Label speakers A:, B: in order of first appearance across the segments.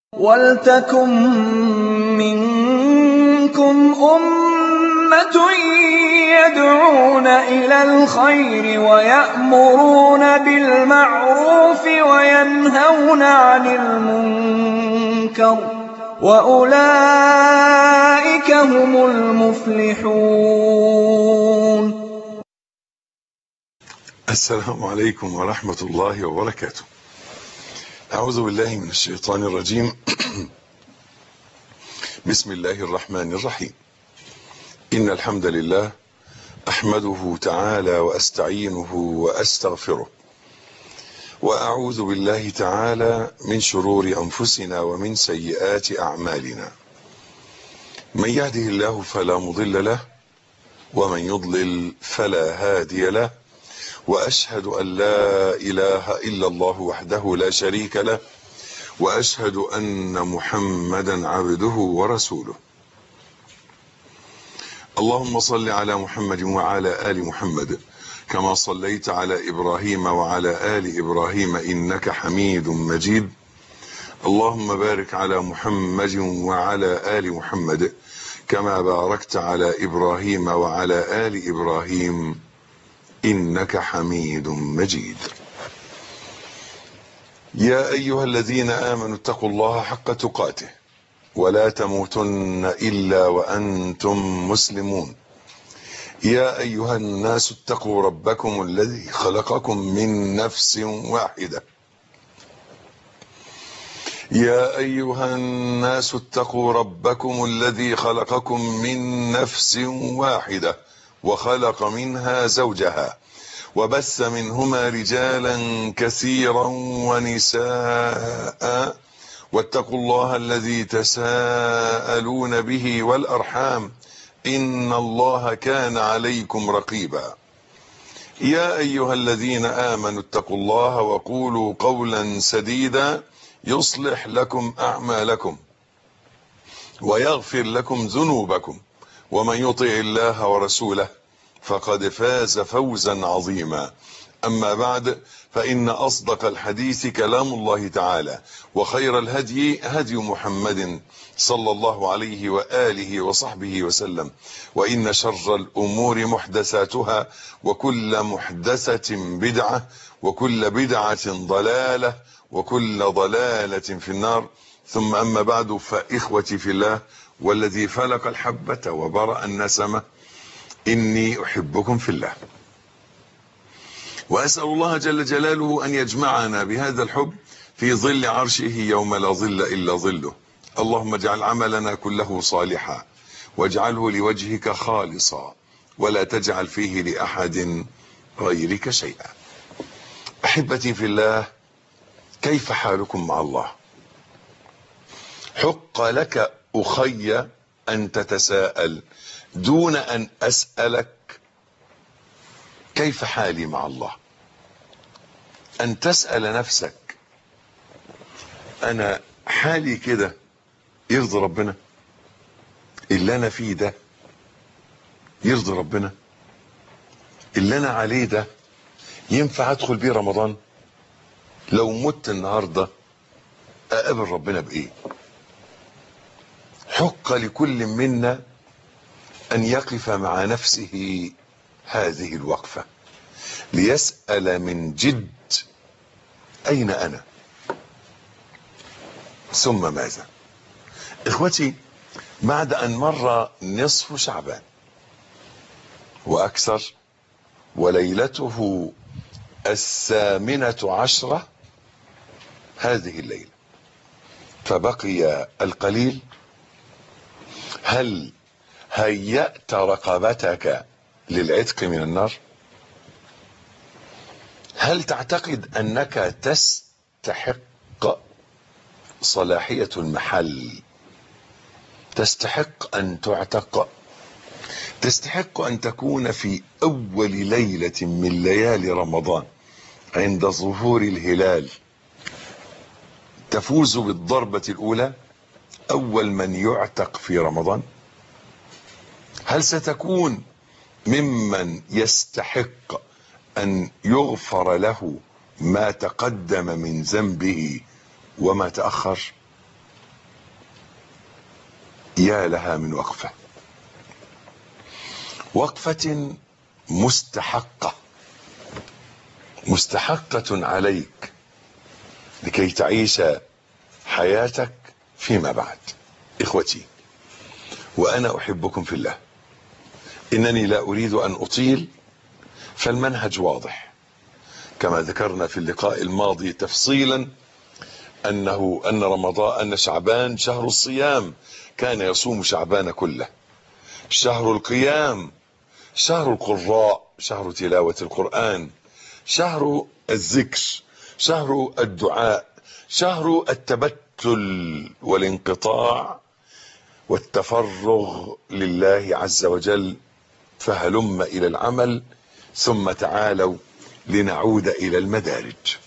A: وَلْتَكُن مِّنكُمْ أُمَّةٌ يَدْعُونَ إِلَى الْخَيْرِ وَيَأْمُرُونَ بِالْمَعْرُوفِ وَيَنْهَوْنَ عَنِ الْمُنكَرِ ۚ وَأُولَٰئِكَ هُمُ الْمُفْلِحُونَ
B: السلام عليكم ورحمة الله وبركاته أعوذ بالله من الشيطان الرجيم بسم الله الرحمن الرحيم إن الحمد لله أحمده تعالى وأستعينه وأستغفره وأعوذ بالله تعالى من شرور أنفسنا ومن سيئات أعمالنا من يهده الله فلا مضل له ومن يضلل فلا هادي له وأشهد أن لا إله إلا الله وحده لا شريك له وأشهد أن محمدا عبده ورسوله اللهم صل على محمد وعلى آل محمد كما صليت على إبراهيم وعلى آل إبراهيم إنك حميد مجيد اللهم بارك على محمد وعلى آل محمد كما باركت على إبراهيم وعلى آل إبراهيم إنك حميد مجيد يا أيها الذين آمنوا اتقوا الله حق تقاته ولا تموتن إلا وأنتم مسلمون يا أيها الناس اتقوا ربكم الذي خلقكم من نفس واحدة يا أيها الناس اتقوا ربكم الذي خلقكم من نفس واحدة وخلق منها زوجها وبث منهما رجالا كثيرا ونساء واتقوا الله الذي تساءلون به والأرحام إن الله كان عليكم رقيبا يا أيها الذين آمنوا اتقوا الله وقولوا قولا سديدا يصلح لكم أعمالكم ويغفر لكم ذنوبكم ومن يطع الله ورسوله فقد فاز فوزا عظيما أما بعد فإن أصدق الحديث كلام الله تعالى وخير الهدي هدي محمد صلى الله عليه وآله وصحبه وسلم وإن شر الأمور محدثاتها وكل محدثة بدعة وكل بدعة ضلالة وكل ضلالة في النار ثم أما بعد فإخوتي في الله والذي فلق الحبة وبرأ النسمة إني أحبكم في الله وأسأل الله جل جلاله أن يجمعنا بهذا الحب في ظل عرشه يوم لا ظل إلا ظله اللهم اجعل عملنا كله صالحا واجعله لوجهك خالصا ولا تجعل فيه لأحد غيرك شيئا أحبتي في الله كيف حالكم مع الله حق لك أخي أن تتساءل دون أن أسألك كيف حالي مع الله أن تسأل نفسك أنا حالي كده يرضي ربنا اللي أنا فيه ده يرضي ربنا اللي أنا عليه ده ينفع أدخل بيه رمضان لو مت النهاردة أقابل ربنا بإيه حق لكل منا أن يقف مع نفسه هذه الوقفة ليسأل من جد أين أنا ثم ماذا إخوتي بعد أن مر نصف شعبان وأكثر وليلته الثامنة عشرة هذه الليلة فبقي القليل هل هيأت رقبتك للعتق من النار هل تعتقد أنك تستحق صلاحية المحل تستحق أن تعتق تستحق أن تكون في أول ليلة من ليالي رمضان عند ظهور الهلال تفوز بالضربة الأولى أول من يعتق في رمضان هل ستكون ممن يستحق أن يغفر له ما تقدم من ذنبه وما تأخر يا لها من وقفة وقفة مستحقة مستحقة عليك لكي تعيش حياتك فيما بعد اخوتي وانا احبكم في الله انني لا اريد ان اطيل فالمنهج واضح كما ذكرنا في اللقاء الماضي تفصيلا انه ان رمضان ان شعبان شهر الصيام كان يصوم شعبان كله شهر القيام شهر القراء شهر تلاوة القرآن شهر الذكر شهر الدعاء شهر التبتل والانقطاع والتفرغ لله عز وجل فهلم إلى العمل ثم تعالوا لنعود إلى المدارج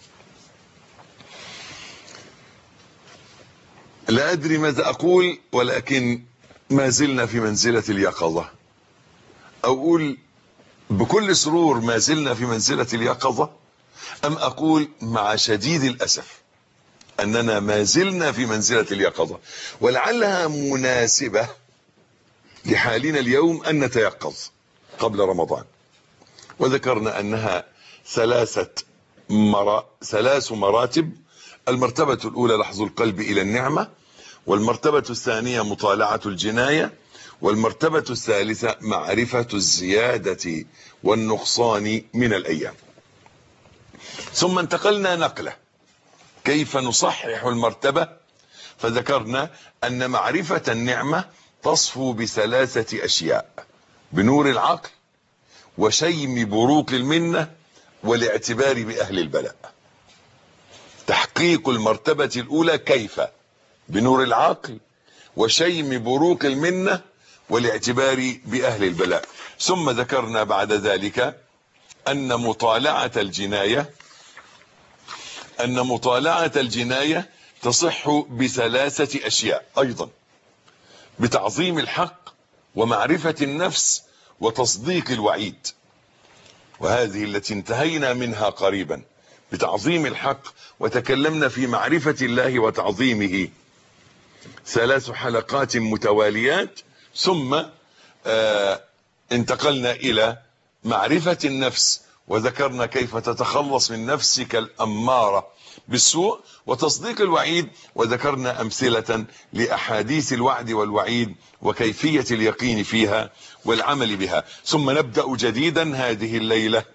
B: لا أدري ماذا أقول ولكن ما زلنا في منزلة اليقظة أقول بكل سرور ما زلنا في منزلة اليقظة أم أقول مع شديد الأسف أننا ما زلنا في منزلة اليقظة ولعلها مناسبة لحالنا اليوم أن نتيقظ قبل رمضان وذكرنا أنها ثلاثة مرا ثلاث مراتب المرتبة الأولى لحظ القلب إلى النعمة والمرتبة الثانية مطالعة الجناية والمرتبة الثالثة معرفة الزيادة والنقصان من الأيام ثم انتقلنا نقلة كيف نصحح المرتبة فذكرنا أن معرفة النعمة تصفو بثلاثة أشياء بنور العقل وشيم بروق المنة والاعتبار بأهل البلاء تحقيق المرتبة الأولى كيف بنور العقل وشيم بروق المنة والاعتبار بأهل البلاء ثم ذكرنا بعد ذلك أن مطالعة الجناية أن مطالعة الجناية تصح بثلاثة أشياء أيضا بتعظيم الحق ومعرفة النفس وتصديق الوعيد وهذه التي انتهينا منها قريبا بتعظيم الحق وتكلمنا في معرفة الله وتعظيمه ثلاث حلقات متواليات ثم آه انتقلنا إلى معرفة النفس وذكرنا كيف تتخلص من نفسك الأمارة بالسوء وتصديق الوعيد وذكرنا أمثلة لأحاديث الوعد والوعيد وكيفية اليقين فيها والعمل بها ثم نبدأ جديدا هذه الليلة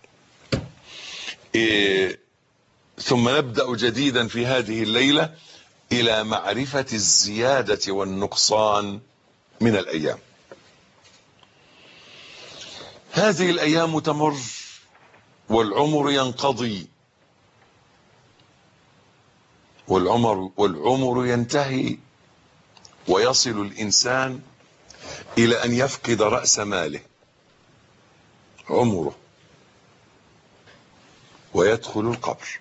B: إيه ثم نبدأ جديدا في هذه الليلة إلى معرفة الزيادة والنقصان من الأيام هذه الأيام تمر والعمر ينقضي والعمر والعمر ينتهي ويصل الإنسان إلى أن يفقد رأس ماله عمره ويدخل القبر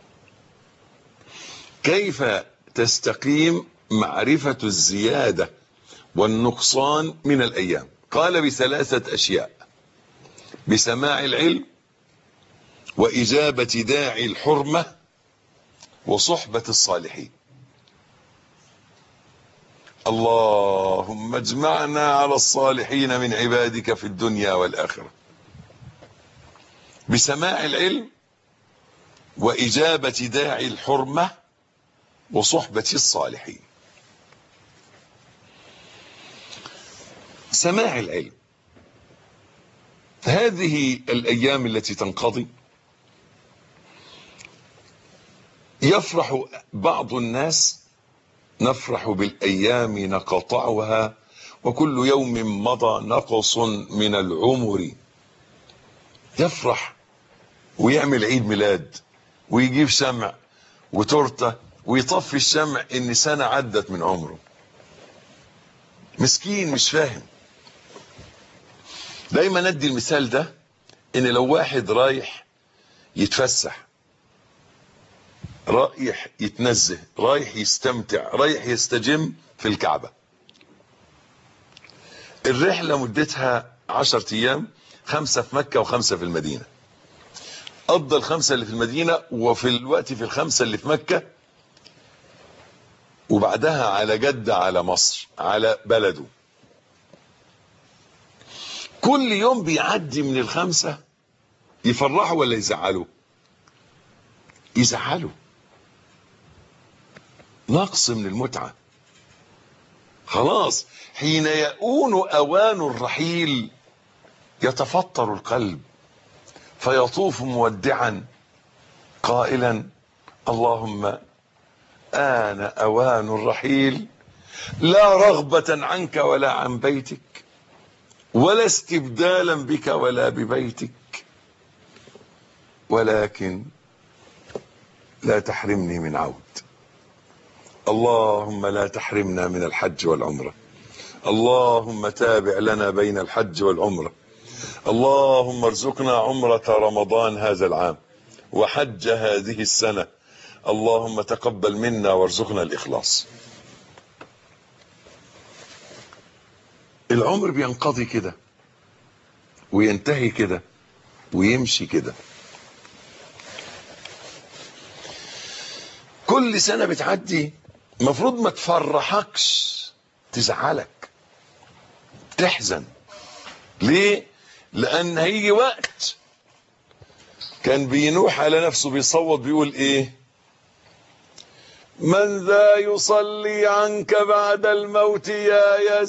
B: كيف تستقيم معرفة الزيادة والنقصان من الأيام قال بثلاثة أشياء بسماع العلم وإجابة داعي الحرمة وصحبة الصالحين اللهم اجمعنا على الصالحين من عبادك في الدنيا والآخرة بسماع العلم وإجابة داعي الحرمة وصحبة الصالحين سماع العلم هذه الأيام التي تنقضي يفرح بعض الناس نفرح بالأيام نقطعها وكل يوم مضى نقص من العمر يفرح ويعمل عيد ميلاد ويجيب شمع وتورته ويطفي الشمع ان سنة عدت من عمره مسكين مش فاهم دايما ندي المثال ده ان لو واحد رايح يتفسح رايح يتنزه رايح يستمتع رايح يستجم في الكعبة الرحلة مدتها عشرة ايام خمسة في مكة وخمسة في المدينة قضى الخمسة اللي في المدينة وفي الوقت في الخمسة اللي في مكة وبعدها على جدة على مصر على بلده كل يوم بيعدي من الخمسة يفرحوا ولا يزعلوا يزعلوا نقص من المتعة خلاص حين يؤون أوان الرحيل يتفطر القلب فيطوف مودعا قائلا اللهم آن أوان الرحيل لا رغبة عنك ولا عن بيتك ولا استبدالا بك ولا ببيتك ولكن لا تحرمني من عود اللهم لا تحرمنا من الحج والعمرة اللهم تابع لنا بين الحج والعمرة اللهم ارزقنا عمرة رمضان هذا العام وحج هذه السنة اللهم تقبل منا وارزقنا الإخلاص العمر بينقضي كده وينتهي كده ويمشي كده كل سنة بتعدي المفروض ما تفرحكش تزعلك تحزن ليه لان هيجي وقت كان بينوح على نفسه بيصوت بيقول ايه من ذا يصلي عنك بعد الموت يا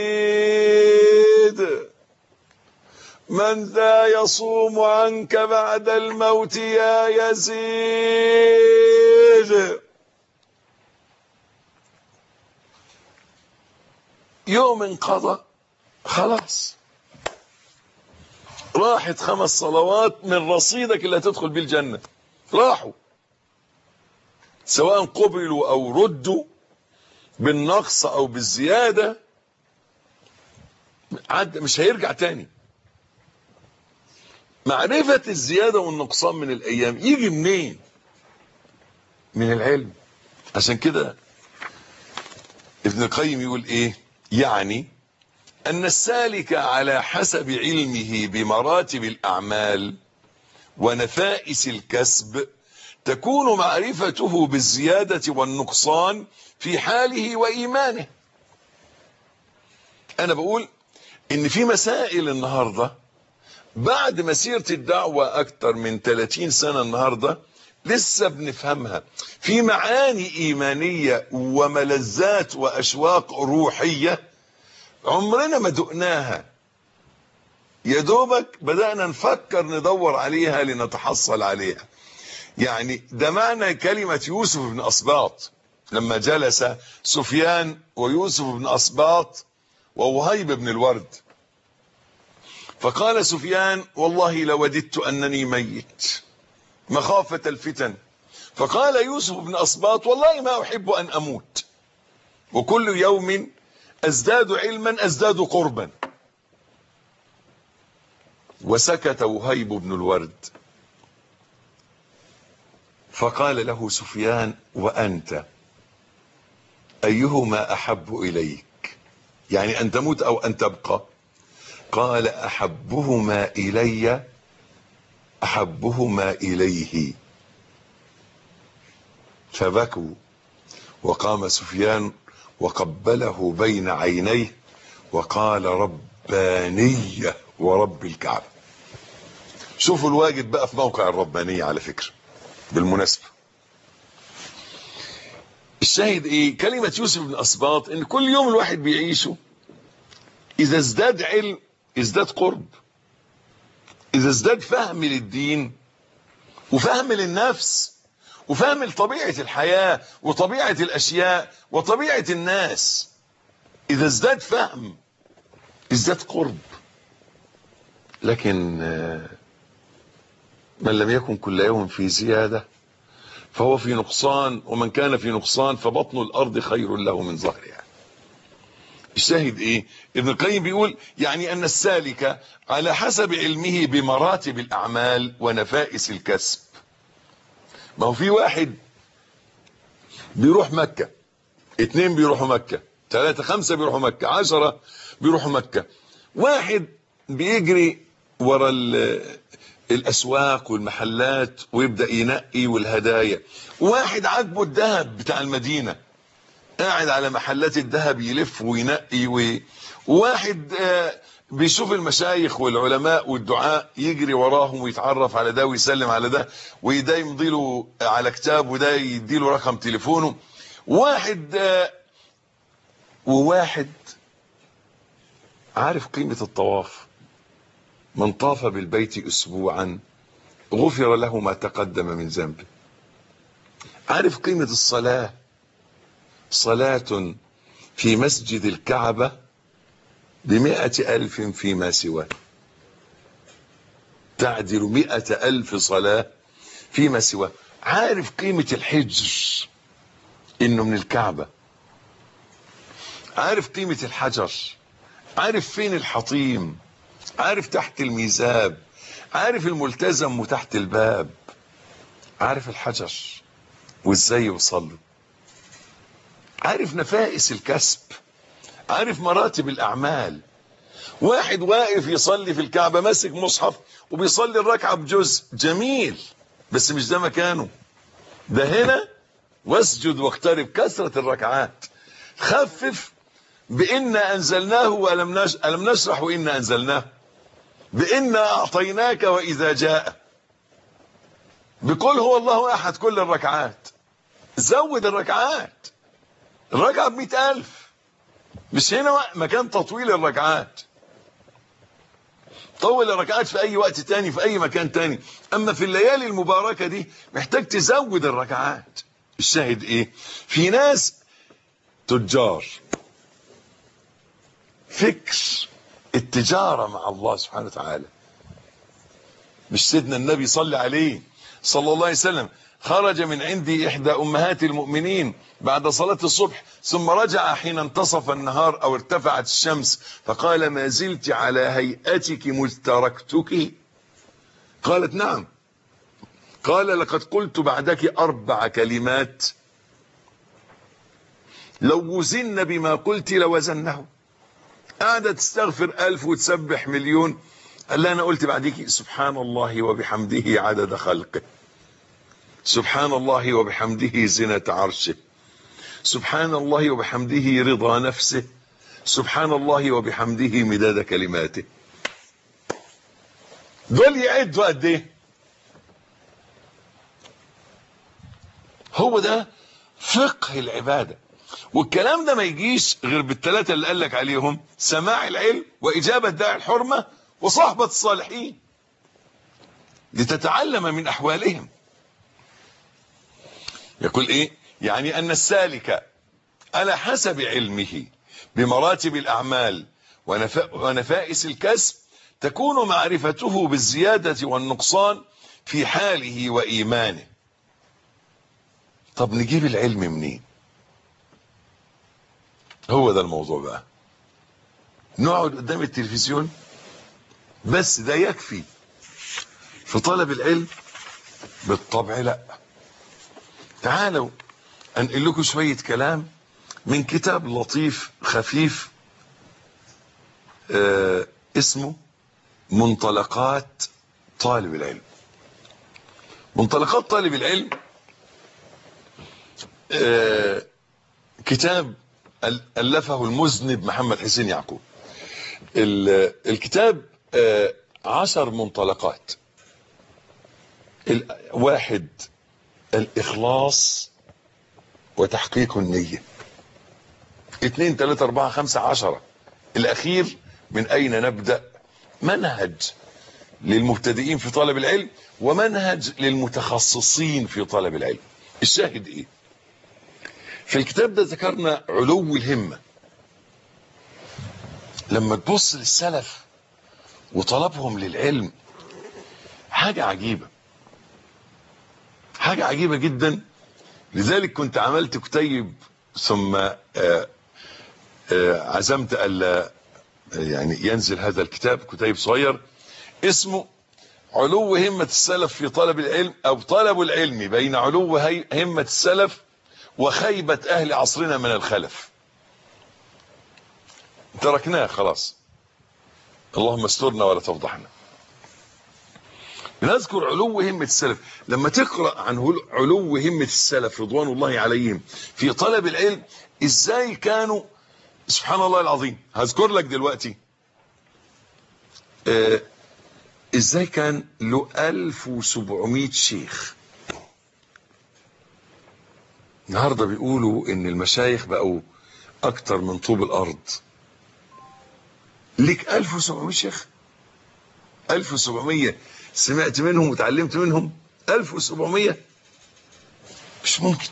B: يزيد من ذا يصوم عنك بعد الموت يا يزيد يوم انقضى خلاص راحت خمس صلوات من رصيدك اللي هتدخل بيه الجنة راحوا سواء قبلوا او ردوا بالنقص او بالزيادة عد مش هيرجع تاني معرفة الزيادة والنقصان من الايام يجي منين من العلم عشان كده ابن القيم يقول ايه يعني ان السالك على حسب علمه بمراتب الاعمال ونفائس الكسب تكون معرفته بالزيادة والنقصان في حاله وإيمانه أنا بقول إن في مسائل النهاردة بعد مسيرة الدعوة أكتر من 30 سنة النهاردة لسه بنفهمها في معاني إيمانية وملذات وأشواق روحية عمرنا ما دقناها يا دوبك بدأنا نفكر ندور عليها لنتحصل عليها يعني ده معنى كلمة يوسف بن أسباط لما جلس سفيان ويوسف بن أسباط ووهيب بن الورد فقال سفيان والله لوددت أنني ميت مخافة الفتن فقال يوسف بن أسباط والله ما أحب أن أموت وكل يوم أزداد علما أزداد قربا وسكت وهيب بن الورد فقال له سفيان وأنت أيهما أحب إليك يعني أن تموت أو أن تبقى قال أحبهما إلي أحبهما إليه فبكوا وقام سفيان وقبله بين عينيه وقال ربانية ورب الكعبة شوفوا الواجب بقى في موقع الربانية على فكرة بالمناسبة الشاهد ايه كلمة يوسف بن اسباط ان كل يوم الواحد بيعيشه اذا ازداد علم ازداد قرب اذا ازداد فهم للدين وفهم للنفس وفهم لطبيعة الحياة وطبيعة الاشياء وطبيعة الناس اذا ازداد فهم ازداد قرب لكن من لم يكن كل يوم في زيادة فهو في نقصان ومن كان في نقصان فبطن الأرض خير له من ظهرها الشاهد ايه ابن القيم بيقول يعني ان السالك على حسب علمه بمراتب الاعمال ونفائس الكسب ما هو في واحد بيروح مكة اتنين بيروحوا مكة ثلاثة خمسة بيروحوا مكة عشرة بيروحوا مكة واحد بيجري ورا الاسواق والمحلات ويبدا ينقي والهدايا واحد عاجبه الذهب بتاع المدينه قاعد على محلات الذهب يلف وينقي و... وواحد آه، بيشوف المشايخ والعلماء والدعاء يجري وراهم ويتعرف على ده ويسلم على ده وده يمضي له على كتاب وده يدي له رقم تليفونه واحد آه، وواحد عارف قيمة الطواف من طاف بالبيت اسبوعا غفر له ما تقدم من ذنبه عارف قيمة الصلاة صلاة في مسجد الكعبة بمئة ألف فيما سواه تعدل مئة ألف صلاة فيما سواه عارف قيمة الحج إنه من الكعبة عارف قيمة الحجر عارف فين الحطيم عارف تحت الميزاب عارف الملتزم وتحت الباب عارف الحجر وازاي يوصل له عارف نفائس الكسب عارف مراتب الاعمال واحد واقف يصلي في الكعبة ماسك مصحف وبيصلي الركعة بجزء جميل بس مش ده مكانه ده هنا واسجد واقترب كثرة الركعات خفف بإنا أنزلناه وألم نش... ألم نشرح وإنا أنزلناه بإنا أعطيناك وإذا جاء بقول هو الله أحد كل الركعات زود الركعات الركعة بمئة ألف مش هنا مكان تطويل الركعات طول الركعات في أي وقت تاني في أي مكان تاني أما في الليالي المباركة دي محتاج تزود الركعات الشاهد إيه في ناس تجار فكر التجارة مع الله سبحانه وتعالى مش سيدنا النبي صلى عليه صلى الله عليه وسلم خرج من عندي إحدى أمهات المؤمنين بعد صلاة الصبح ثم رجع حين انتصف النهار أو ارتفعت الشمس فقال ما زلت على هيئتك مذ تركتك قالت نعم قال لقد قلت بعدك أربع كلمات لو وزن بما قلت لوزنه قاعدة تستغفر ألف وتسبح مليون قال لها أنا قلت بعدك سبحان الله وبحمده عدد خلقه سبحان الله وبحمده زنة عرشه سبحان الله وبحمده رضا نفسه سبحان الله وبحمده مداد كلماته دول يعدوا قد ايه هو ده فقه العبادة والكلام ده ما يجيش غير بالثلاثة اللي قال لك عليهم سماع العلم وإجابة داعي الحرمة وصحبة الصالحين لتتعلم من أحوالهم يقول ايه يعني ان السالك على حسب علمه بمراتب الاعمال ونفا ونفائس الكسب تكون معرفته بالزيادة والنقصان في حاله وايمانه طب نجيب العلم منين هو ده الموضوع بقى نقعد قدام التلفزيون بس ده يكفي في طلب العلم بالطبع لا تعالوا انقل لكم شوية كلام من كتاب لطيف خفيف آه اسمه منطلقات طالب العلم منطلقات طالب العلم آه كتاب ألفه المذنب محمد حسين يعقوب الكتاب آه عشر منطلقات واحد الإخلاص وتحقيق النية اثنين ثلاثة أربعة خمسة عشرة الأخير من أين نبدأ منهج للمبتدئين في طلب العلم ومنهج للمتخصصين في طلب العلم الشاهد إيه في الكتاب ده ذكرنا علو الهمة لما تبص للسلف وطلبهم للعلم حاجة عجيبة حاجة عجيبة جدا لذلك كنت عملت كتيب ثم آآ آآ عزمت ألا يعني ينزل هذا الكتاب كتيب صغير اسمه علو همة السلف في طلب العلم أو طلب العلم بين علو همة السلف وخيبة أهل عصرنا من الخلف تركناه خلاص اللهم استرنا ولا تفضحنا بنذكر علو همة السلف لما تقرأ عن هل- علو همة السلف رضوان الله عليهم في طلب العلم ازاي كانوا سبحان الله العظيم هذكر لك دلوقتي آه ازاي كان له 1700 شيخ النهارده بيقولوا ان المشايخ بقوا اكتر من طوب الارض ليك 1700 شيخ 1700 سمعت منهم وتعلمت منهم 1700 مش ممكن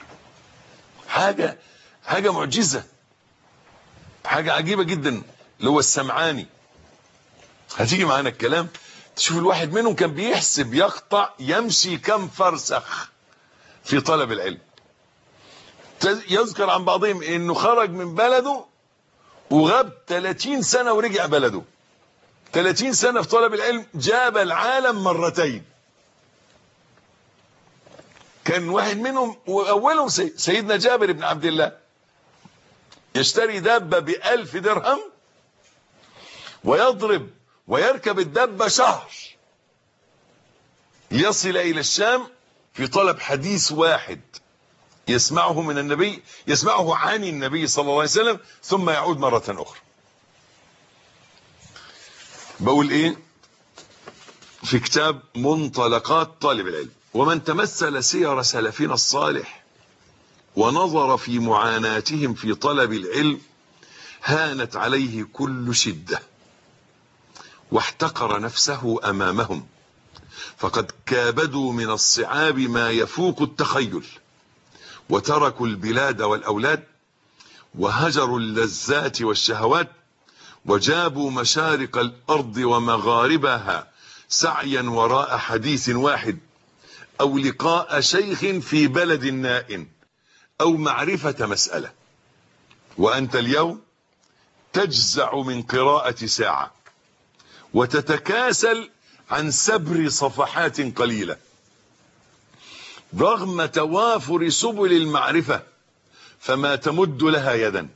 B: حاجة حاجة معجزة حاجة عجيبة جدا اللي هو السمعاني هتيجي معانا الكلام تشوف الواحد منهم كان بيحسب يقطع يمشي كم فرسخ في طلب العلم تز- يذكر عن بعضهم انه خرج من بلده وغاب 30 سنة ورجع بلده 30 سنة في طلب العلم جاب العالم مرتين كان واحد منهم وأولهم سي- سيدنا جابر بن عبد الله يشتري دابة بألف درهم ويضرب ويركب الدابة شهر يصل إلى الشام في طلب حديث واحد يسمعه من النبي يسمعه عن النبي صلى الله عليه وسلم ثم يعود مرة أخرى بقول ايه في كتاب منطلقات طالب العلم ومن تمثل سير سلفنا الصالح ونظر في معاناتهم في طلب العلم هانت عليه كل شدة واحتقر نفسه أمامهم فقد كابدوا من الصعاب ما يفوق التخيل وتركوا البلاد والأولاد وهجروا اللذات والشهوات وجابوا مشارق الأرض ومغاربها سعيا وراء حديث واحد أو لقاء شيخ في بلد نائن أو معرفة مسألة وأنت اليوم تجزع من قراءة ساعة وتتكاسل عن سبر صفحات قليلة رغم توافر سبل المعرفة فما تمد لها يدا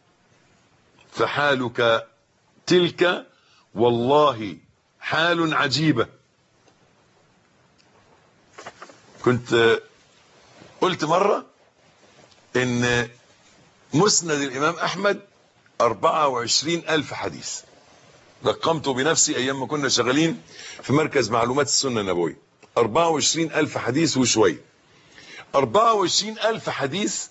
B: فحالك تلك والله حال عجيبة كنت قلت مرة ان مسند الامام احمد 24 الف حديث رقمته بنفسي ايام ما كنا شغالين في مركز معلومات السنة النبوية 24 الف حديث وشوية 24 الف حديث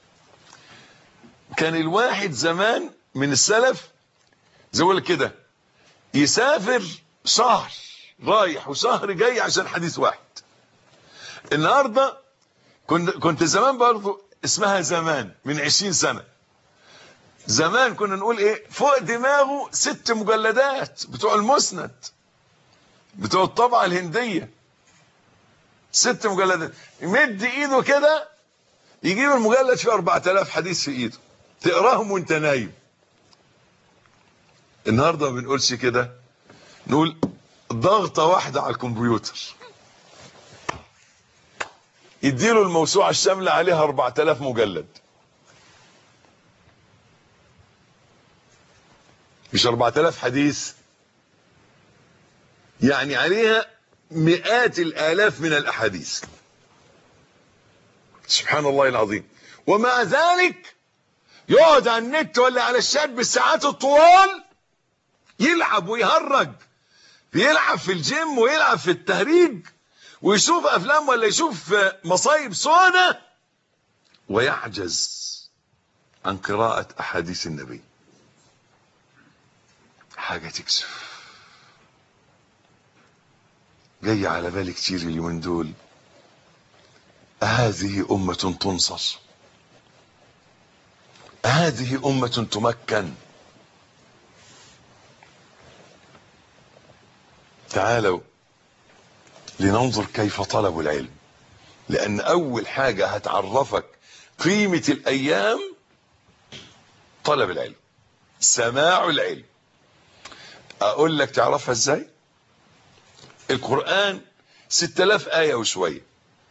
B: كان الواحد زمان من السلف زي ما كده يسافر شهر رايح وشهر جاي عشان حديث واحد النهارده كنت كنت زمان برضو اسمها زمان من 20 سنه زمان كنا نقول ايه فوق دماغه ست مجلدات بتوع المسند بتوع الطبعه الهنديه ست مجلدات يمد ايده كده يجيب المجلد فيه 4000 حديث في ايده تقراهم وانت نايم النهارده ما بنقولش كده نقول ضغطه واحده على الكمبيوتر يديله الموسوعه الشامله عليها 4000 مجلد مش 4000 حديث يعني عليها مئات الالاف من الاحاديث سبحان الله العظيم ومع ذلك يقعد على النت ولا على الشات بالساعات الطوال يلعب ويهرج بيلعب في الجيم ويلعب في التهريج ويشوف افلام ولا يشوف مصايب سودة ويعجز عن قراءة احاديث النبي حاجة تكسف جاي على بالي كتير اليومين دول هذه أمة تنصر هذه أمة تمكن تعالوا لننظر كيف طلبوا العلم لأن أول حاجة هتعرفك قيمة الأيام طلب العلم سماع العلم أقول لك تعرفها إزاي القرآن ستة آلاف آية وشوية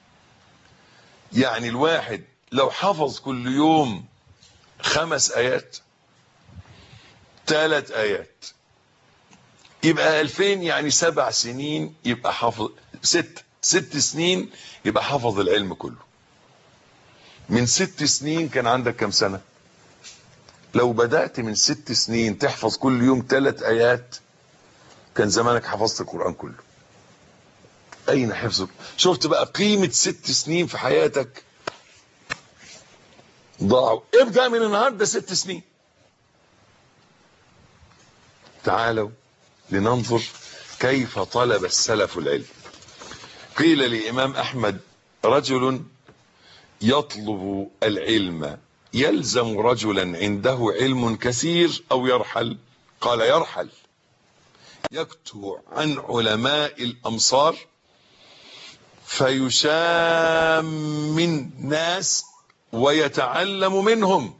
B: يعني الواحد لو حفظ كل يوم خمس آيات ثلاث آيات يبقى 2000 يعني سبع سنين يبقى حافظ ست ست سنين يبقى حافظ العلم كله من ست سنين كان عندك كم سنة لو بدأت من ست سنين تحفظ كل يوم ثلاث آيات كان زمانك حفظت القرآن كله أين حفظك شفت بقى قيمة ست سنين في حياتك ضاعوا ابدأ من النهاردة ست سنين تعالوا لننظر كيف طلب السلف العلم قيل لإمام أحمد رجل يطلب العلم يلزم رجلا عنده علم كثير أو يرحل قال يرحل يكتب عن علماء الأمصار فيشام من ناس ويتعلم منهم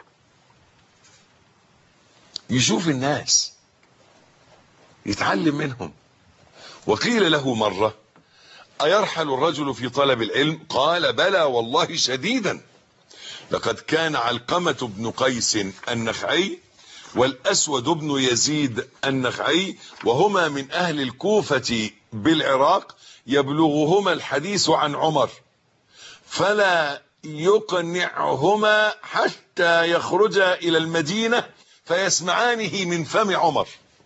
B: يشوف الناس يتعلم منهم وقيل له مرة أيرحل الرجل في طلب العلم قال بلى والله شديدا لقد كان علقمة بن قيس النخعي والأسود بن يزيد النخعي وهما من أهل الكوفة بالعراق يبلغهما الحديث عن عمر فلا يقنعهما حتى يخرجا إلى المدينة فيسمعانه من فم عمر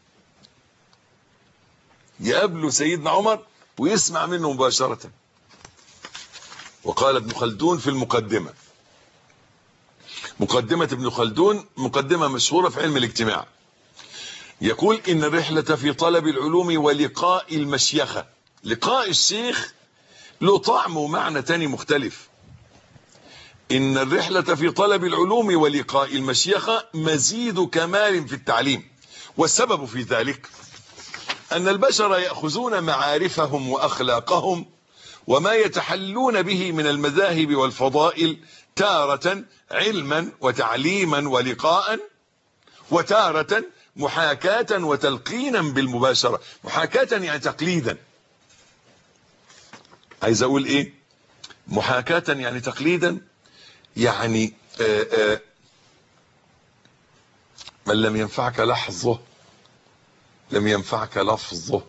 B: يقابل سيدنا عمر ويسمع منه مباشرة وقال ابن خلدون في المقدمة مقدمة ابن خلدون مقدمة مشهورة في علم الاجتماع يقول إن الرحلة في طلب العلوم ولقاء المشيخة لقاء الشيخ له طعم ومعنى تاني مختلف إن الرحلة في طلب العلوم ولقاء المشيخة مزيد كمال في التعليم والسبب في ذلك أن البشر يأخذون معارفهم وأخلاقهم وما يتحلون به من المذاهب والفضائل تارة علما وتعليما ولقاء وتارة محاكاة وتلقينا بالمباشرة محاكاة يعني تقليدا عايز اقول ايه محاكاة يعني تقليدا يعني آآ آآ من لم ينفعك لحظه لم ينفعك لفظه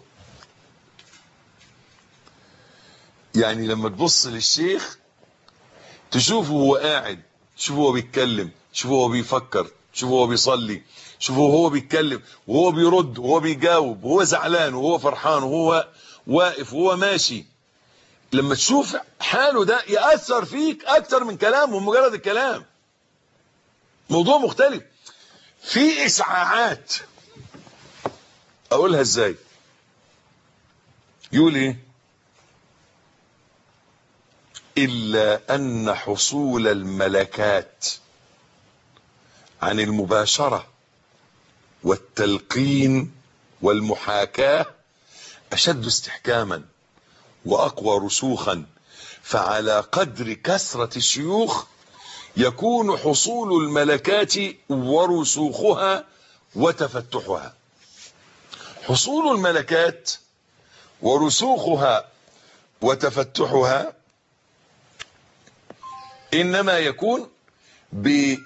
B: يعني لما تبص للشيخ تشوفه هو قاعد تشوفه هو بيتكلم تشوفه هو بيفكر تشوفه هو بيصلي تشوفه هو بيتكلم وهو بيرد وهو بيجاوب وهو زعلان وهو فرحان وهو واقف وهو ماشي لما تشوف حاله ده يأثر فيك أكتر من كلامه مجرد الكلام موضوع مختلف في إسعاعات أقولها إزاي يقول إيه إلا أن حصول الملكات عن المباشرة والتلقين والمحاكاة أشد استحكاما وأقوى رسوخا فعلى قدر كثرة الشيوخ يكون حصول الملكات ورسوخها وتفتحها حصول الملكات ورسوخها وتفتحها إنما يكون ب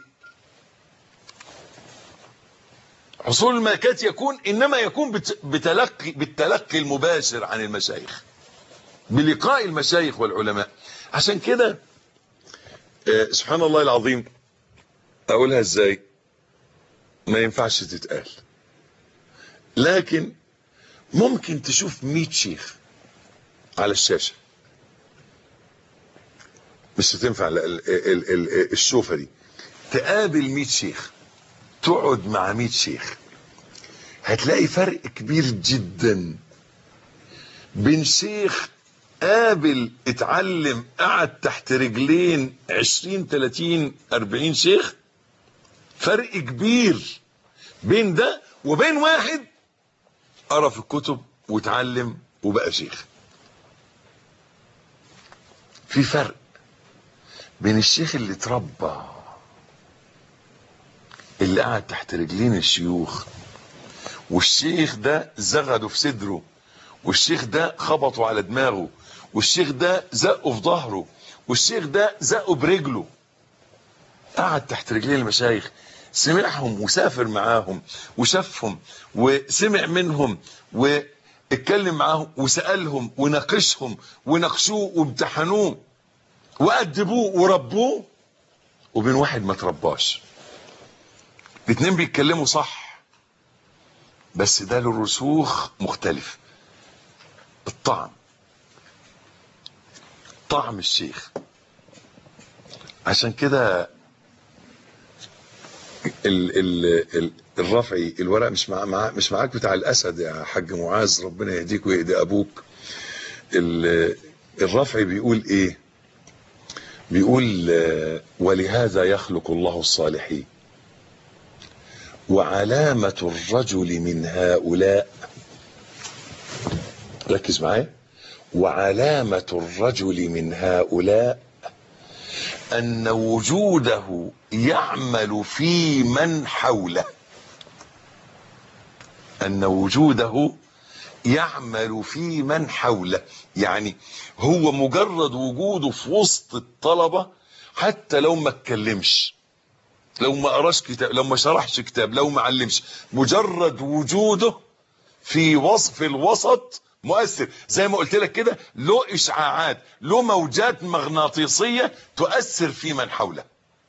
B: حصول الملكات يكون إنما يكون بتلقي بالتلقي المباشر عن المشايخ بلقاء المشايخ والعلماء عشان كده سبحان الله العظيم اقولها ازاي ما ينفعش تتقال لكن ممكن تشوف 100 شيخ على الشاشة مش هتنفع الشوفة دي تقابل 100 شيخ تقعد مع 100 شيخ هتلاقي فرق كبير جدا بين شيخ قابل اتعلم قعد تحت رجلين 20 30 40 شيخ فرق كبير بين ده وبين واحد قرا في الكتب واتعلم وبقى شيخ في فرق بين الشيخ اللي اتربى اللي قعد تحت رجلين الشيوخ والشيخ ده زغده في صدره والشيخ ده خبطه على دماغه والشيخ ده زقه في ظهره والشيخ ده زقه برجله قعد تحت رجلين المشايخ سمعهم وسافر معاهم وشافهم وسمع منهم واتكلم معاهم وسألهم وناقشهم وناقشوه وامتحنوه وأدبوه وربوه وبين واحد ما ترباش الاتنين بيتكلموا صح بس ده له رسوخ مختلف الطعم طعم الشيخ عشان كده ال ال ال الرفعي الورق مش مع مع مش معاك بتاع الاسد يا حاج معاذ ربنا يهديك ويهدي ابوك ال- الرفعي بيقول ايه بيقول آه، ولهذا يخلق الله الصالحين وعلامة الرجل من هؤلاء ركز معايا وعلامة الرجل من هؤلاء أن وجوده يعمل في من حوله أن وجوده يعمل في من حوله يعني هو مجرد وجوده في وسط الطلبة حتى لو ما اتكلمش لو ما قراش كتاب لو ما شرحش كتاب لو ما علمش مجرد وجوده في وصف الوسط مؤثر زي ما قلت لك كده له اشعاعات له موجات مغناطيسيه تؤثر في من حوله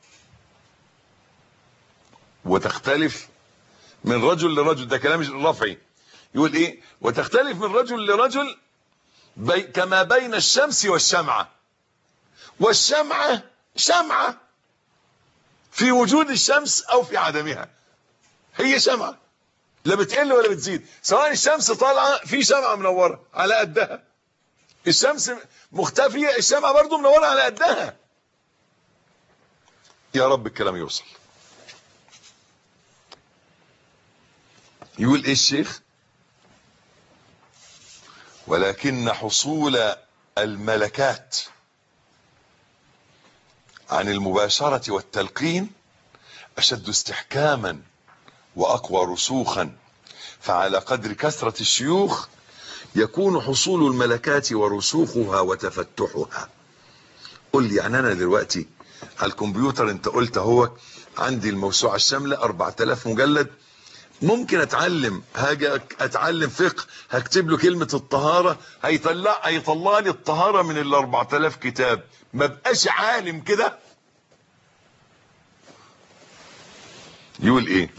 B: وتختلف من رجل لرجل ده كلام رفعي يقول ايه وتختلف من رجل لرجل بي كما بين الشمس والشمعه والشمعه شمعه في وجود الشمس او في عدمها هي شمعه لا بتقل ولا بتزيد سواء الشمس طالعه في شمعه منوره على قدها الشمس مختفيه الشمعه برضو منوره على قدها يا رب الكلام يوصل يقول ايه الشيخ ولكن حصول الملكات عن المباشرة والتلقين أشد استحكاما وأقوى رسوخا فعلى قدر كثرة الشيوخ يكون حصول الملكات ورسوخها وتفتحها قل لي يعني أنا دلوقتي على الكمبيوتر أنت قلت هو عندي الموسوعة الشاملة 4000 مجلد ممكن اتعلم هاجي اتعلم فقه هكتب له كلمة الطهارة هيطلع هيطلع لي الطهارة من ال 4000 كتاب ما بقاش عالم كده يقول ايه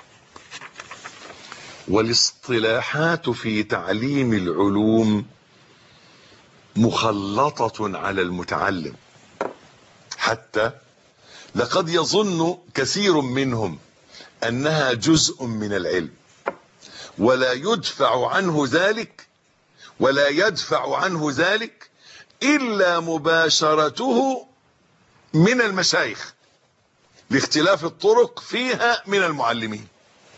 B: والاصطلاحات في تعليم العلوم مخلطة على المتعلم حتى لقد يظن كثير منهم انها جزء من العلم ولا يدفع عنه ذلك ولا يدفع عنه ذلك الا مباشرته من المشايخ لاختلاف الطرق فيها من المعلمين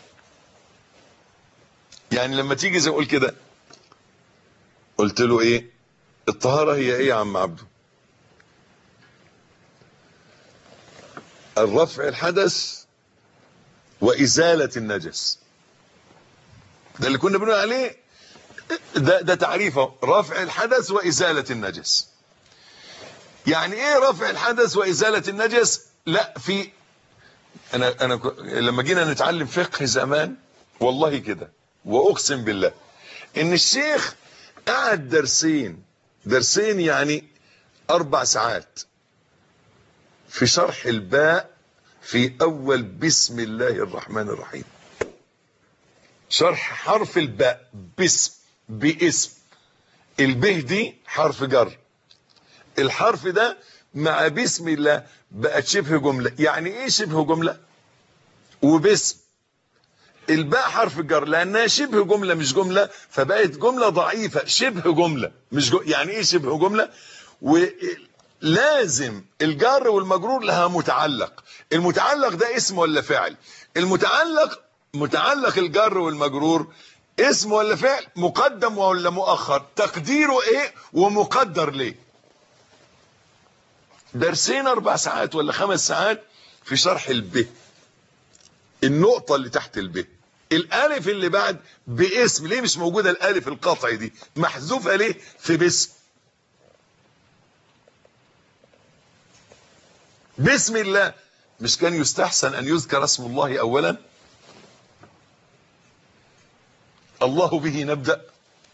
B: يعني لما تيجي زي اقول كده قلت له ايه الطهارة هي ايه يا عم عبده الرفع الحدث وازالة النجس ده اللي كنا بنقول عليه ده, ده تعريفه رفع الحدث وازالة النجس يعني ايه رفع الحدث وازالة النجس لا في انا انا ك- لما جينا نتعلم فقه زمان والله كده واقسم بالله ان الشيخ قعد درسين درسين يعني اربع ساعات في شرح الباء في اول بسم الله الرحمن الرحيم شرح حرف الباء باسم باسم البه دي حرف جر الحرف ده مع بسم الله بقت شبه جملة يعني ايه شبه جملة وباسم الباء حرف جر لانها شبه جملة مش جملة فبقت جملة ضعيفة شبه جملة مش جو يعني ايه شبه جملة ولازم الجر والمجرور لها متعلق المتعلق ده اسم ولا فعل المتعلق متعلق الجر والمجرور اسم ولا فعل مقدم ولا مؤخر تقديره ايه ومقدر ليه درسين اربع ساعات ولا خمس ساعات في شرح الب النقطة اللي تحت الب الالف اللي بعد باسم ليه مش موجودة الالف القطعي دي محذوفة ليه في باسم بسم الله مش كان يستحسن أن يذكر اسم الله أولا الله به نبدأ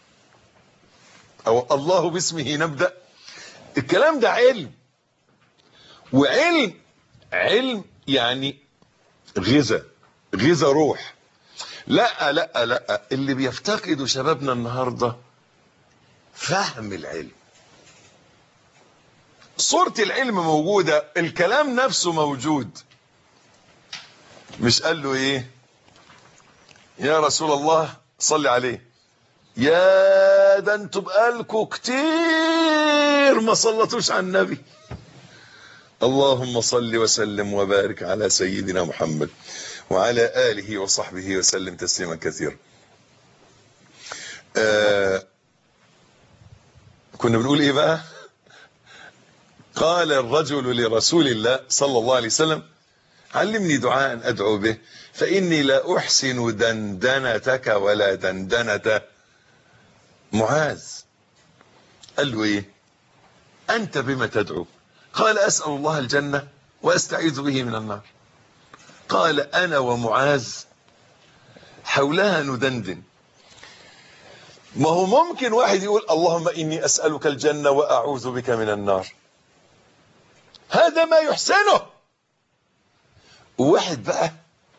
B: أو الله باسمه نبدأ الكلام ده علم وعلم علم يعني غذاء غذاء روح لا لا لا اللي بيفتقده شبابنا النهارده فهم العلم صورة العلم موجودة الكلام نفسه موجود مش قال له ايه يا رسول الله صل عليه يا ده انتوا بقالكوا كتير ما صلتوش على النبي اللهم صل وسلم وبارك على سيدنا محمد وعلى آله وصحبه وسلم تسليما كثيرا آه كنا بنقول ايه بقى قال الرجل لرسول الله صلى الله عليه وسلم علمني دعاء أدعو به فإني لا أحسن دندنتك ولا دندنة معاذ قال له إيه أنت بما تدعو قال أسأل الله الجنة وأستعيذ به من النار قال أنا ومعاذ حولها ندندن ما هو ممكن واحد يقول اللهم إني أسألك الجنة وأعوذ بك من النار هذا ما يحسنه وواحد بقى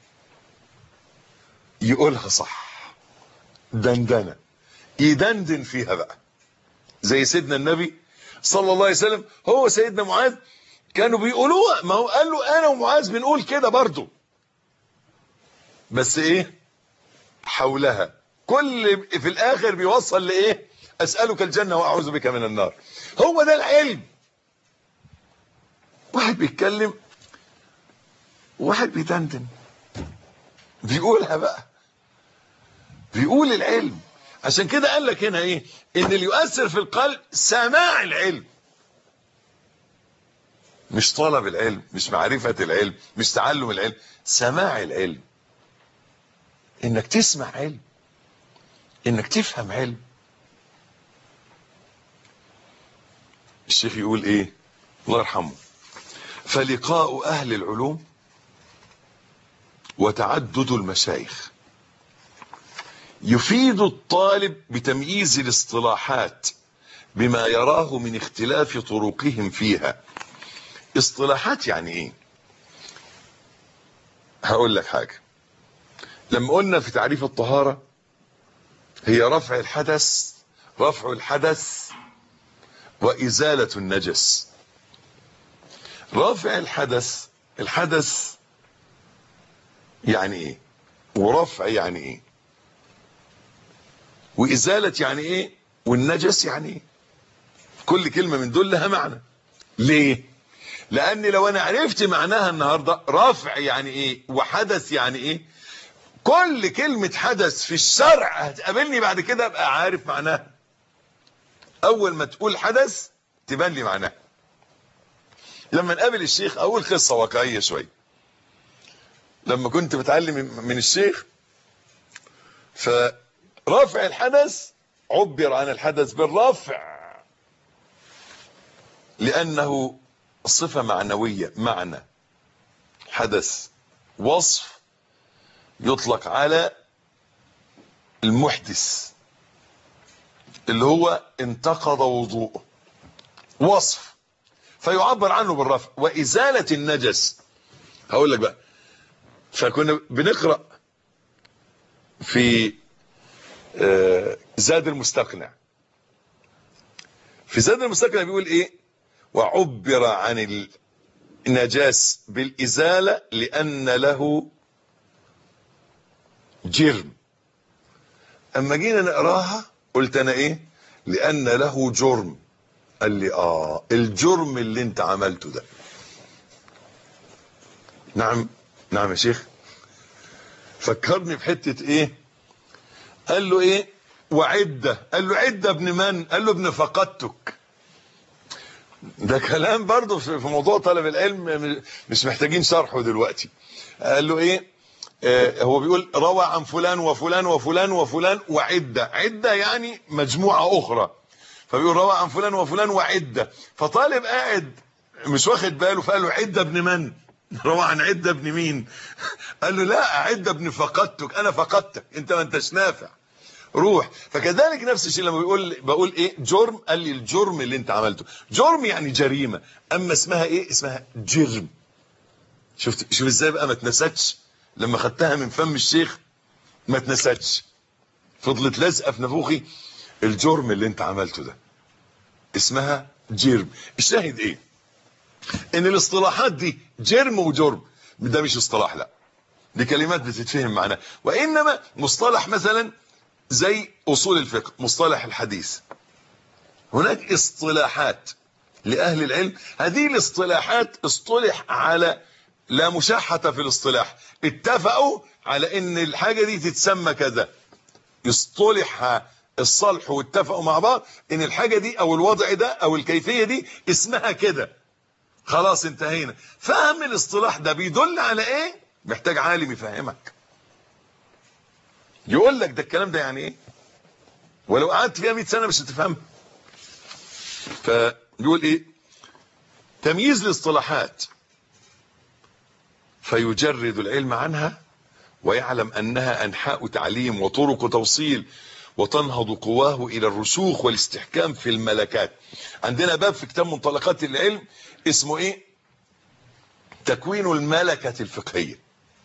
B: يقولها صح دندنة يدندن فيها بقى زي سيدنا النبي صلى الله عليه وسلم هو سيدنا معاذ كانوا بيقولوها ما هو قال له انا ومعاذ بنقول كده برضو بس ايه حولها كل في الاخر بيوصل لايه اسالك الجنه واعوذ بك من النار هو ده العلم واحد بيتكلم واحد بيدندن بيقولها بقى بيقول العلم عشان كده قال لك هنا ايه ان اللي يؤثر في القلب سماع العلم مش طلب العلم مش معرفة العلم مش تعلم العلم سماع العلم انك تسمع علم انك تفهم علم الشيخ يقول ايه الله يرحمه فلقاء اهل العلوم وتعدد المشايخ يفيد الطالب بتمييز الاصطلاحات بما يراه من اختلاف طرقهم فيها اصطلاحات يعني ايه هقول لك حاجة لما قلنا في تعريف الطهارة هي رفع الحدث رفع الحدث وإزالة النجس رفع الحدث الحدث يعني ايه ورفع يعني ايه وإزالة يعني ايه والنجس يعني ايه كل كلمة من دول لها معنى ليه لان لو انا عرفت معناها النهاردة رفع يعني ايه وحدث يعني ايه كل كلمة حدث في الشرع هتقابلني بعد كده ابقى عارف معناها اول ما تقول حدث تبان لي معناها لما نقابل الشيخ اول قصة واقعية شوية لما كنت بتعلم من الشيخ فرفع الحدث عبر عن الحدث بالرفع لأنه صفة معنوية معنى حدث وصف يطلق على المحدث اللي هو انتقض وضوءه وصف فيعبر عنه بالرفع وإزالة النجس هقول لك بقى فكنا بنقرأ في زاد المستقنع في زاد المستقنع بيقول ايه وعبر عن النجاس بالإزالة لأن له جرم أما جينا نقراها قلت أنا إيه لأن له جرم قال لي آه الجرم اللي انت عملته ده نعم نعم يا شيخ فكرني بحتة ايه قال له ايه وعدة قال له عدة ابن من قال له ابن فقدتك ده كلام برضه في موضوع طلب العلم مش محتاجين شرحه دلوقتي قال له ايه آه هو بيقول روى عن فلان وفلان وفلان وفلان وعدة عدة يعني مجموعة اخرى فبيقول روى عن فلان وفلان وعدة فطالب قاعد مش واخد باله فقال له عدة ابن من روى عن عدة ابن مين قال له لا عدة ابن فقدتك انا فقدتك انت ما انتش نافع روح فكذلك نفس الشيء لما بيقول بقول ايه جرم قال لي الجرم اللي انت عملته جرم يعني جريمة اما اسمها ايه اسمها جرم شفت شوف ازاي بقى ما اتنستش لما خدتها من فم الشيخ ما اتنستش فضلت لازقه في نافوخي الجرم اللي انت عملته ده اسمها جرم الشاهد ايه ان الاصطلاحات دي جرم وجرم ده مش اصطلاح لا دي كلمات بتتفهم معناها وانما مصطلح مثلا زي اصول الفقه مصطلح الحديث هناك اصطلاحات لاهل العلم هذه الاصطلاحات اصطلح على لا مشاحة في الاصطلاح اتفقوا على ان الحاجة دي تتسمى كذا يصطلح الصلح واتفقوا مع بعض ان الحاجة دي او الوضع ده او الكيفية دي اسمها كده خلاص انتهينا فهم الاصطلاح ده بيدل على ايه محتاج عالم يفهمك يقول لك ده الكلام ده يعني ايه ولو قعدت فيها 100 سنة مش هتفهمها فيقول ايه تمييز الاصطلاحات فيجرد العلم عنها ويعلم انها انحاء تعليم وطرق توصيل وتنهض قواه الى الرسوخ والاستحكام في الملكات عندنا باب في كتاب منطلقات العلم اسمه ايه تكوين الملكة الفقهية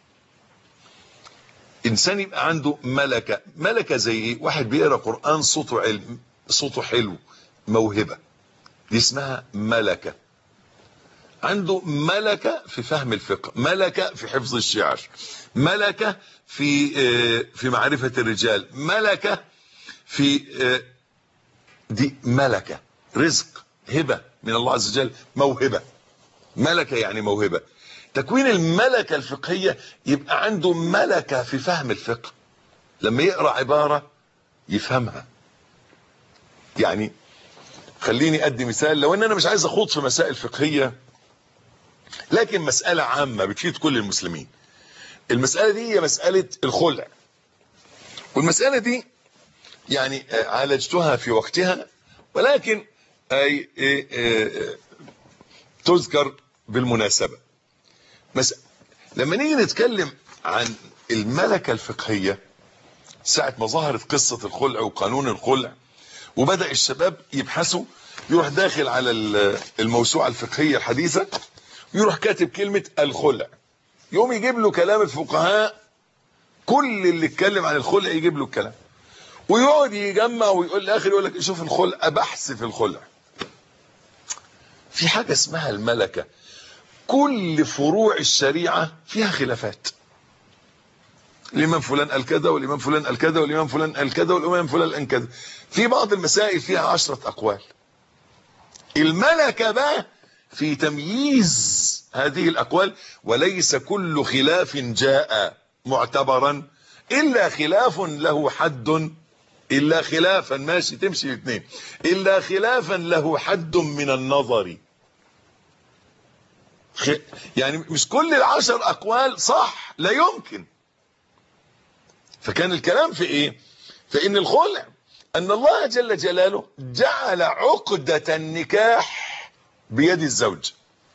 B: انسان يبقى عنده ملكة ملكة زي ايه واحد بيقرأ قرآن صوته علم صوته حلو موهبة دي اسمها ملكة عنده ملكة في فهم الفقه ملكة في حفظ الشعر ملكة في في معرفة الرجال ملكة في دي ملكة رزق هبة من الله عز وجل موهبة ملكة يعني موهبة تكوين الملكة الفقهية يبقى عنده ملكة في فهم الفقه لما يقرأ عبارة يفهمها يعني خليني ادي مثال لو ان انا مش عايز اخوض في مسائل فقهيه لكن مسألة عامة بتفيد كل المسلمين المسألة دي هي مسألة الخلع والمسألة دي يعني عالجتها في وقتها ولكن أي تذكر بالمناسبة مس... لما نيجي نتكلم عن الملكة الفقهية ساعة ما ظهرت قصة الخلع وقانون الخلع وبدأ الشباب يبحثوا يروح داخل على الموسوعة الفقهية الحديثة يروح كاتب كلمة الخلع يوم يجيب له كلام الفقهاء كل اللي اتكلم عن الخلع يجيب له الكلام ويقعد يجمع ويقول الاخر يقول لك شوف الخلع بحث في الخلع في حاجة اسمها الملكة كل فروع الشريعة فيها خلافات الامام فلان قال كذا والامام فلان قال كذا والامام فلان قال كذا والامام فلان قال كذا في بعض المسائل فيها عشرة اقوال الملكة بقى في تمييز هذه الأقوال وليس كل خلاف جاء معتبرا إلا خلاف له حد إلا خلافا ماشي تمشي الاثنين إلا خلافا له حد من النظر يعني مش كل العشر أقوال صح لا يمكن فكان الكلام في إيه فإن الخلع أن الله جل جلاله جعل عقدة النكاح بيد الزوج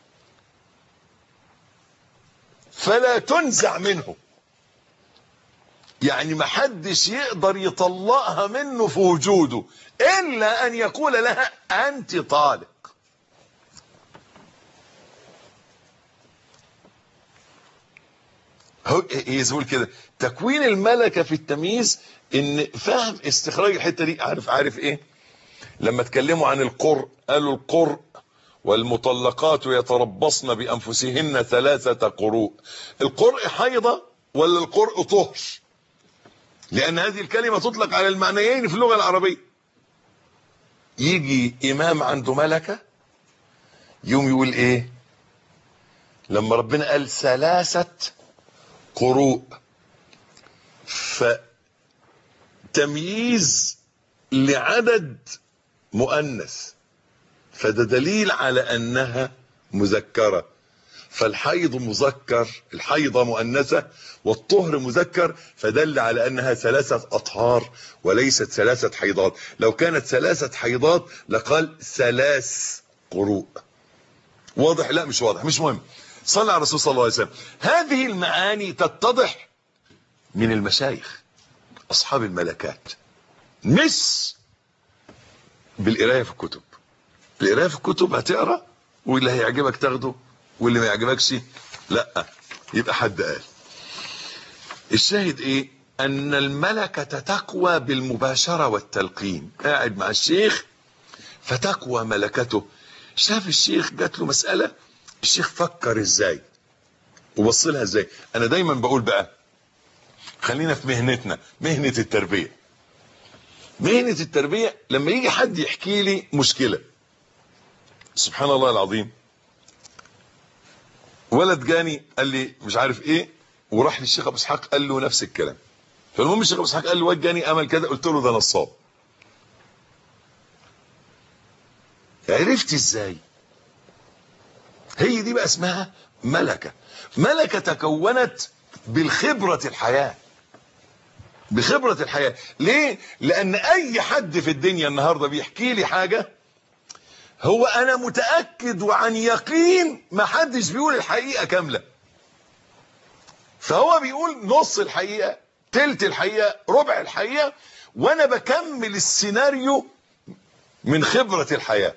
B: فلا تنزع منه يعني ما حدش يقدر يطلقها منه في وجوده الا ان يقول لها انت طالق هو يقول كده تكوين الملكة في التمييز ان فهم استخراج الحتة دي عارف عارف ايه لما اتكلموا عن القر قالوا القر والمطلقات يتربصن بأنفسهن ثلاثة قروء القرء حيضة ولا القرء طهر لأن هذه الكلمة تطلق على المعنيين في اللغة العربية يجي إمام عنده ملكة يوم يقول إيه لما ربنا قال ثلاثة قروء فتمييز لعدد مؤنث فده دليل على انها مذكرة فالحيض مذكر الحيضة مؤنثة والطهر مذكر فدل على انها ثلاثة اطهار وليست ثلاثة حيضات لو كانت ثلاثة حيضات لقال ثلاث قروء واضح لا مش واضح مش مهم صلى على الرسول صلى الله عليه وسلم هذه المعاني تتضح من المشايخ اصحاب الملكات مش بالقرايه في الكتب القرايه في الكتب هتقرا واللي هيعجبك تاخده واللي ما يعجبكش لا يبقى حد قال الشاهد ايه ان الملكة تقوى بالمباشرة والتلقين قاعد مع الشيخ فتقوى ملكته شاف الشيخ جات له مسألة الشيخ فكر ازاي وبص لها ازاي انا دايما بقول بقى خلينا في مهنتنا مهنة التربية مهنة التربية لما يجي حد يحكي لي مشكلة سبحان الله العظيم ولد جاني قال لي مش عارف ايه وراح للشيخ ابو اسحاق قال له نفس الكلام فالمهم الشيخ ابو اسحاق قال له واد جاني امل كده قلت له ده نصاب عرفت ازاي هي دي بقى اسمها ملكة ملكة تكونت بالخبرة الحياة بخبرة الحياة ليه لان اي حد في الدنيا النهاردة بيحكي لي حاجة هو انا متأكد وعن يقين ما حدش بيقول الحقيقة كاملة فهو بيقول نص الحقيقة تلت الحقيقة ربع الحقيقة وانا بكمل السيناريو من خبرة الحياة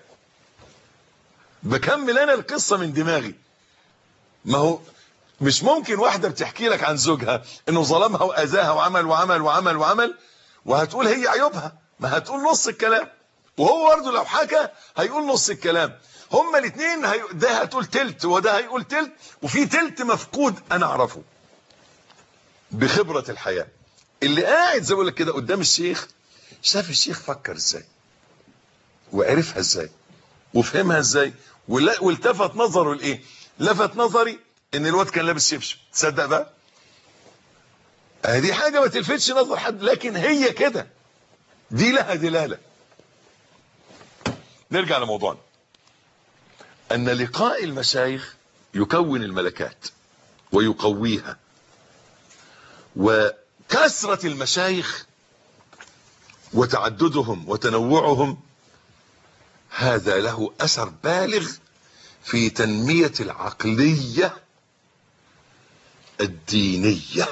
B: بكمل انا القصة من دماغي ما هو مش ممكن واحدة بتحكي لك عن زوجها انه ظلمها واذاها وعمل وعمل وعمل وعمل وهتقول هي عيوبها ما هتقول نص الكلام وهو برضه لو حكى هيقول نص الكلام هما الاثنين هي... ده هتقول تلت وده هيقول تلت وفي تلت مفقود انا اعرفه بخبرة الحياة اللي قاعد زي ما لك كده قدام الشيخ شاف الشيخ فكر ازاي وعرفها ازاي وفهمها ازاي والتفت نظره لايه لفت نظري ان الواد كان لابس شبشب تصدق بقى دي حاجة ما تلفتش نظر حد لكن هي كده دي لها دلالة نرجع لموضوعنا ان لقاء المشايخ يكون الملكات ويقويها وكثرة المشايخ وتعددهم وتنوعهم هذا له اثر بالغ في تنمية العقلية الدينية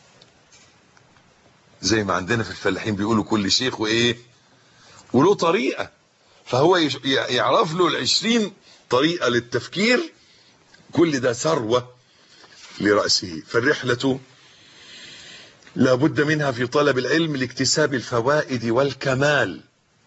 B: زي ما عندنا في الفلاحين بيقولوا كل شيخ وايه وله طريقة فهو يعرف له العشرين طريقة للتفكير كل ده ثروة لرأسه فالرحلة لا بد منها في طلب العلم لاكتساب الفوائد والكمال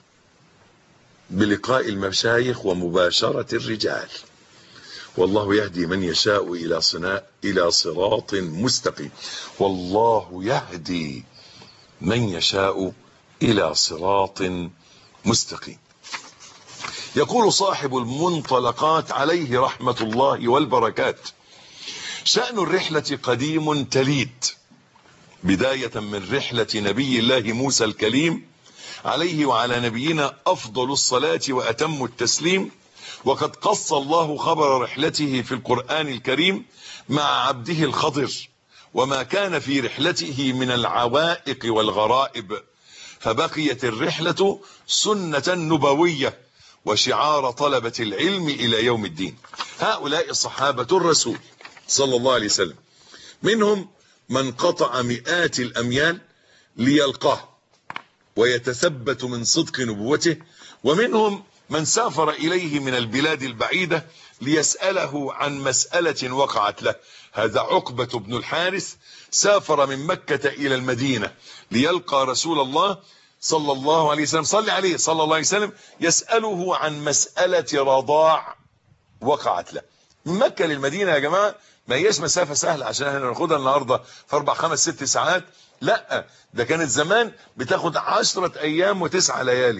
B: بلقاء المشايخ ومباشرة الرجال والله يهدي من يشاء إلى صناء إلى صراط مستقيم والله يهدي من يشاء إلى صراط مستقيم يقول صاحب المنطلقات عليه رحمة الله والبركات شأن الرحلة قديم تليد بداية من رحلة نبي الله موسى الكليم عليه وعلى نبينا أفضل الصلاة وأتم التسليم وقد قص الله خبر رحلته في القرآن الكريم مع عبده الخضر وما كان في رحلته من العوائق والغرائب فبقيت الرحلة سنة نبوية وشعار طلبة العلم إلى يوم الدين هؤلاء صحابة الرسول صلى الله عليه وسلم منهم من قطع مئات الأميال ليلقاه ويتثبت من صدق نبوته ومنهم من سافر إليه من البلاد البعيدة ليسأله عن مسألة وقعت له هذا عقبة بن الحارث سافر من مكة إلى المدينة ليلقى رسول الله صلى الله عليه وسلم صلى عليه صلى الله عليه وسلم يسأله عن مسألة رضاع وقعت له من مكة للمدينة يا جماعة ما هيش مسافة سهلة عشان احنا ناخدها النهاردة في اربع خمس ست ساعات لا ده كانت زمان بتاخد عشرة ايام وتسعة ليالي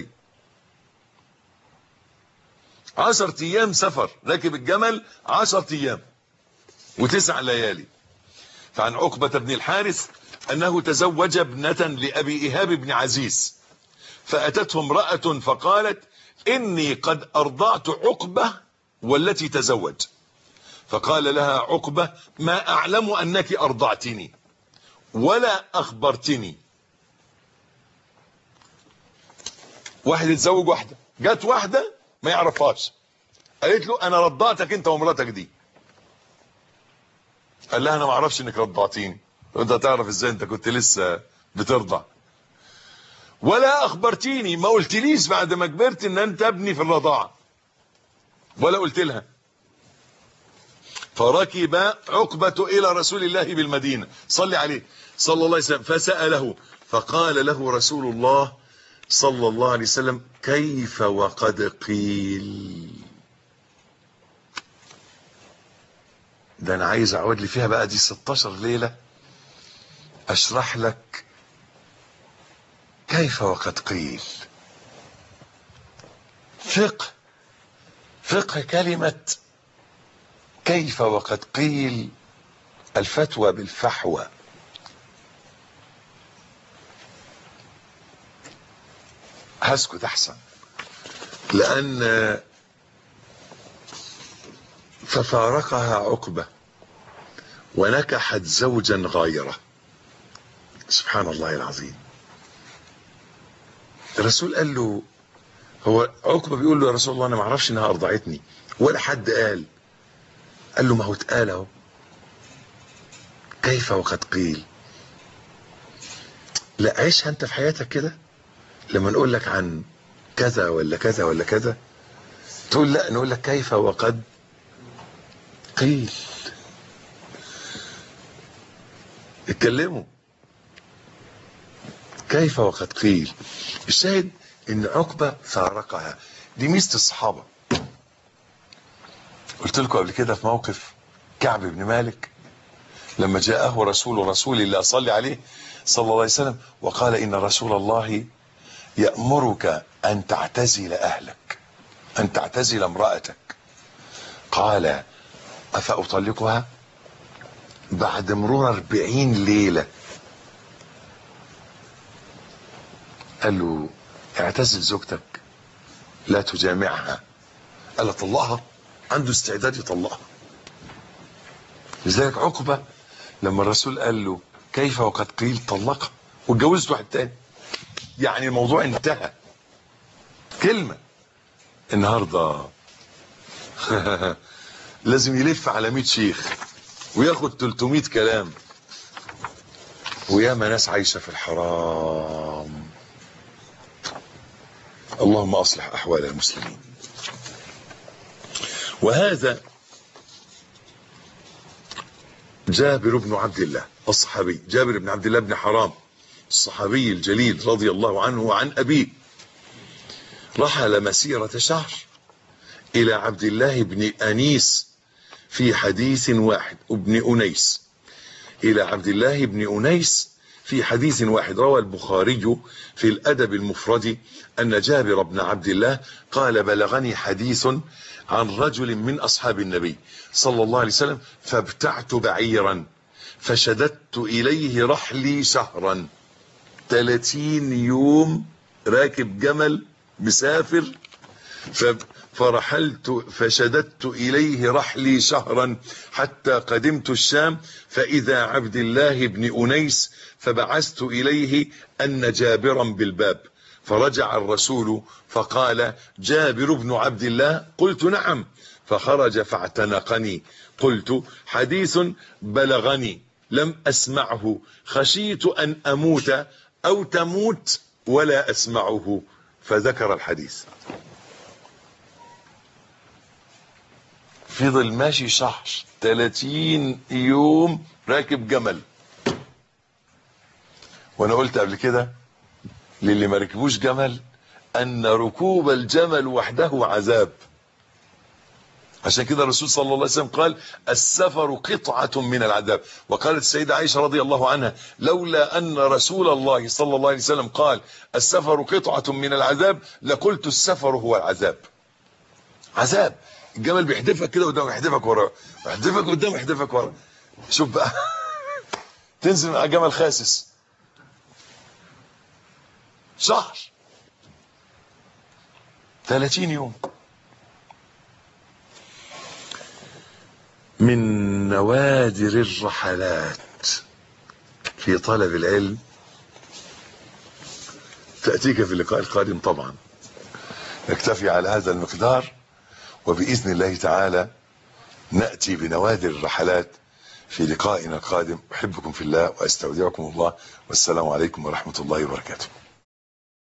B: عشرة ايام سفر راكب الجمل عشرة ايام وتسع ليالي فعن عقبة بن الحارث انه تزوج ابنة لابي ايهاب بن عزيز فاتته امرأة فقالت اني قد ارضعت عقبة والتي تزوج فقال لها عقبة ما اعلم انك ارضعتني ولا اخبرتني واحد يتزوج واحدة جت واحدة ما يعرفهاش قالت له انا رضعتك انت ومراتك دي قال لها انا ما اعرفش انك رضعتيني وانت تعرف ازاي انت كنت لسه بترضع ولا اخبرتيني ما قلتليش بعد ما كبرت ان انت ابني في الرضاعه ولا قلت لها فركب عقبة إلى رسول الله بالمدينة صلي عليه صلى الله عليه وسلم فسأله فقال له رسول الله صلى الله عليه وسلم كيف وقد قيل ده أنا عايز أعود لي فيها بقى دي 16 ليلة أشرح لك كيف وقد قيل فقه فقه كلمة كيف وقد قيل الفتوى بالفحوى هسكت احسن لان ففارقها عقبة ونكحت زوجا غيره سبحان الله العظيم الرسول قال له هو عقبة بيقول له يا رسول الله انا ما اعرفش انها ارضعتني ولا حد قال قال له ما هو اتقال اهو كيف وقد قيل لا عيشها انت في حياتك كده لما نقول لك عن كذا ولا كذا ولا كذا تقول لا نقول لك كيف وقد قيل اتكلموا كيف وقد قيل الشاهد ان عقبة فارقها دي ميزة الصحابة قلت لكم قبل كده في موقف كعب بن مالك لما جاءه رسول رسول الله صلى عليه صلى الله عليه وسلم وقال إن رسول الله يأمرك أن تعتزل أهلك أن تعتزل امرأتك قال أفأطلقها بعد مرور أربعين ليلة قال له اعتزل زوجتك لا تجامعها قال طلقها عنده استعداد يطلقها لذلك عقبة لما الرسول قال له كيف وقد قيل طلقها واتجوزت واحد تاني يعني الموضوع انتهى كلمة النهاردة لازم يلف على 100 شيخ وياخد 300 كلام وياما ناس عايشة في الحرام اللهم أصلح أحوال المسلمين وهذا جابر بن عبد الله الصحابي جابر بن عبد الله بن حرام الصحابي الجليل رضي الله عنه وعن أبيه رحل مسيرة شهر إلى عبد الله بن أنيس في حديث واحد ابن أنيس إلى عبد الله بن أنيس في حديث واحد روى البخاري في الأدب المفرد أن جابر بن عبد الله قال بلغني حديث عن رجل من أصحاب النبي صلى الله عليه وسلم فابتعت بعيرا فشددت إليه رحلي شهرا 30 يوم راكب جمل مسافر فرحلت فشددت إليه رحلي شهرا حتى قدمت الشام فإذا عبد الله بن أنيس فبعثت إليه أن جابرا بالباب فرجع الرسول فقال جابر بن عبد الله قلت نعم فخرج فاعتنقني قلت حديث بلغني لم أسمعه خشيت أن أموت أو تموت ولا أسمعه فذكر الحديث فضل ماشي شهر 30 يوم راكب جمل وانا قلت قبل كده للي ما ركبوش جمل ان ركوب الجمل وحده عذاب عشان كده الرسول صلى الله عليه وسلم قال السفر قطعة من العذاب وقالت السيدة عائشة رضي الله عنها لولا أن رسول الله صلى الله عليه وسلم قال السفر قطعة من العذاب لقلت السفر هو العذاب عذاب الجمل بيحدفك كده قدام يحدفك ورا يحدفك قدام يحدفك ورا شوف بقى تنزل مع جمل خاسس شهر 30 يوم من نوادر الرحلات في طلب العلم تأتيك في اللقاء القادم طبعا نكتفي على هذا المقدار وبإذن الله تعالى نأتي بنوادر الرحلات في لقائنا القادم أحبكم في الله وأستودعكم الله والسلام عليكم ورحمة الله وبركاته